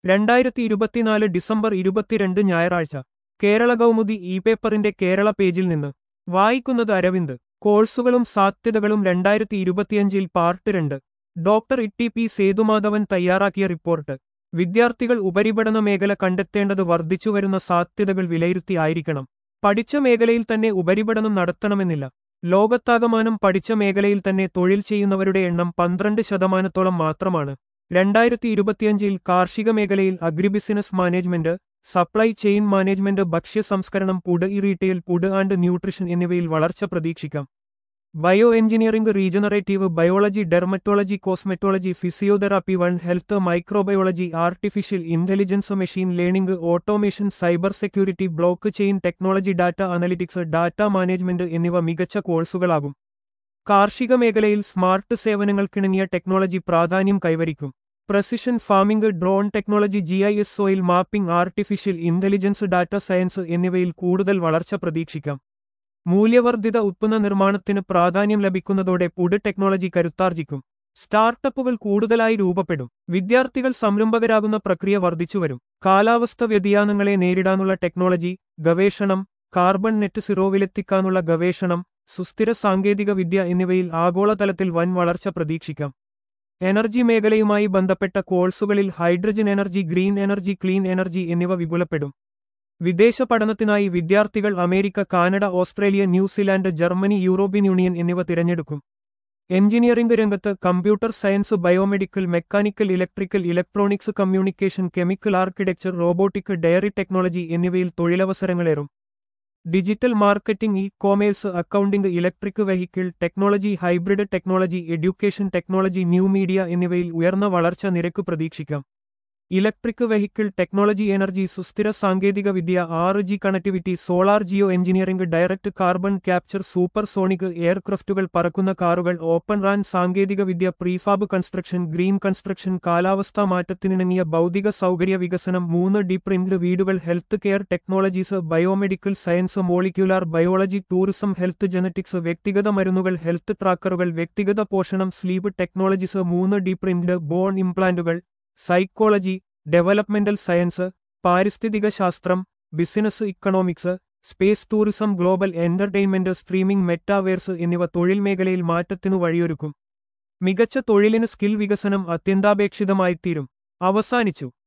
രണ്ടായിരത്തി ഇരുപത്തിനാല് ഡിസംബർ ഇരുപത്തിരണ്ട് ഞായറാഴ്ച കേരള കൗമുദി ഇ പേപ്പറിന്റെ കേരള പേജിൽ നിന്ന് വായിക്കുന്നത് അരവിന്ദ് കോഴ്സുകളും സാധ്യതകളും രണ്ടായിരത്തി ഇരുപത്തിയഞ്ചിൽ പാർട്ട് രണ്ട് ഡോക്ടർ ഇട്ടി പി സേതുമാധവൻ തയ്യാറാക്കിയ റിപ്പോർട്ട് വിദ്യാർത്ഥികൾ ഉപരിപഠന മേഖല കണ്ടെത്തേണ്ടത് വർദ്ധിച്ചുവരുന്ന സാധ്യതകൾ വിലയിരുത്തി ആയിരിക്കണം പഠിച്ച മേഖലയിൽ തന്നെ ഉപരിപഠനം നടത്തണമെന്നില്ല ലോകത്താകമാനം പഠിച്ച മേഖലയിൽ തന്നെ തൊഴിൽ ചെയ്യുന്നവരുടെ എണ്ണം പന്ത്രണ്ട് ശതമാനത്തോളം മാത്രമാണ് രണ്ടായിരത്തി ഇരുപത്തിയഞ്ചിൽ കാർഷിക മേഖലയിൽ agribusiness management supply chain management ഭക്ഷ്യ സംസ്കരണം food e retail food and nutrition എന്നിവയിൽ വളർച്ച പ്രതീക്ഷിക്കാം bio engineering regenerative biology dermatology cosmetology physiotherapy one health microbiology artificial intelligence machine learning automation cyber security blockchain technology data analytics data management എന്നിവ മികച്ച കോഴ്സുകളാകും കാർഷിക മേഖലയിൽ smart സേവനങ്ങൾക്കിണങ്ങിയ technology പ്രാധാന്യം കൈവരിക്കും precision farming drone technology G I S soil mapping artificial intelligence data science എന്നിവയിൽ കൂടുതൽ വളർച്ച പ്രതീക്ഷിക്കാം മൂല്യവർദ്ധിത ഉത്പന്ന നിർമ്മാണത്തിന് പ്രാധാന്യം ലഭിക്കുന്നതോടെ ഫുഡ് ടെക്നോളജി കരുത്താർജിക്കും സ്റ്റാർട്ടപ്പുകൾ കൂടുതലായി രൂപപ്പെടും വിദ്യാർത്ഥികൾ സംരംഭകരാകുന്ന പ്രക്രിയ വർദ്ധിച്ചുവരും കാലാവസ്ഥ വ്യതിയാനങ്ങളെ നേരിടാനുള്ള ടെക്നോളജി ഗവേഷണം കാർബൺ നെറ്റ് സീറോവിലെത്തിക്കാനുള്ള ഗവേഷണം സുസ്ഥിര സാങ്കേതിക വിദ്യ എന്നിവയിൽ ആഗോളതലത്തിൽ വൻ വളർച്ച പ്രതീക്ഷിക്കാം എനർജി മേഖലയുമായി ബന്ധപ്പെട്ട കോഴ്സുകളിൽ hydrogen energy green energy clean energy എന്നിവ വിപുലപ്പെടും വിദേശ പഠനത്തിനായി വിദ്യാർത്ഥികൾ America Canada Australia New Zealand Germany European Union എന്നിവ തിരഞ്ഞെടുക്കും എഞ്ചിനീയറിംഗ് രംഗത്ത് computer science biomedical mechanical electrical electronics communication chemical architecture robotic dairy technology എന്നിവയിൽ തൊഴിലവസരങ്ങളേറും digital marketing e commerce accounting electric vehicle technology hybrid technology education technology new media എന്നിവയിൽ ഉയർന്ന വളർച്ച നിരക്ക് പ്രതീക്ഷിക്കാം ഇലക്ട്രിക് വെഹിക്കിൾ ടെക്നോളജി എനർജി സുസ്ഥിര സാങ്കേതിക വിദ്യ ആറ് G connectivity solar geo engineering direct carbon capture supersonic എയർക്രാഫ്റ്റുകൾ പറക്കുന്ന കാറുകൾ ഓപ്പൺ റാൻ സാങ്കേതിക വിദ്യ പ്രീഫാബ് കൺസ്ട്രക്ഷൻ ഗ്രീൻ കൺസ്ട്രക്ഷൻ കാലാവസ്ഥാ മാറ്റത്തിനിണങ്ങിയ ഭൗതിക സൗകര്യ വികസനം മൂന്ന് ഡി പ്രിന്റ് വീടുകൾ health care technologies biomedical science molecular biology tourism health genetics വ്യക്തിഗത മരുന്നുകൾ ഹെൽത്ത് ട്രാക്കറുകൾ വ്യക്തിഗത പോഷണം സ്ലീപ് ടെക്നോളജീസ് മൂന്ന് ഡി പ്രിന്റ് ബോൺ ഇംപ്ലാന്റുകൾ സൈക്കോളജി ഡെവലപ്മെന്റൽ സയൻസ് പാരിസ്ഥിതിക ശാസ്ത്രം business economics space tourism global entertainment streaming metaverse എന്നിവ തൊഴിൽ മേഖലയിൽ മാറ്റത്തിനു വഴിയൊരുക്കും മികച്ച തൊഴിലിന് സ്കിൽ വികസനം അത്യന്താപേക്ഷിതമായിത്തീരും അവസാനിച്ചു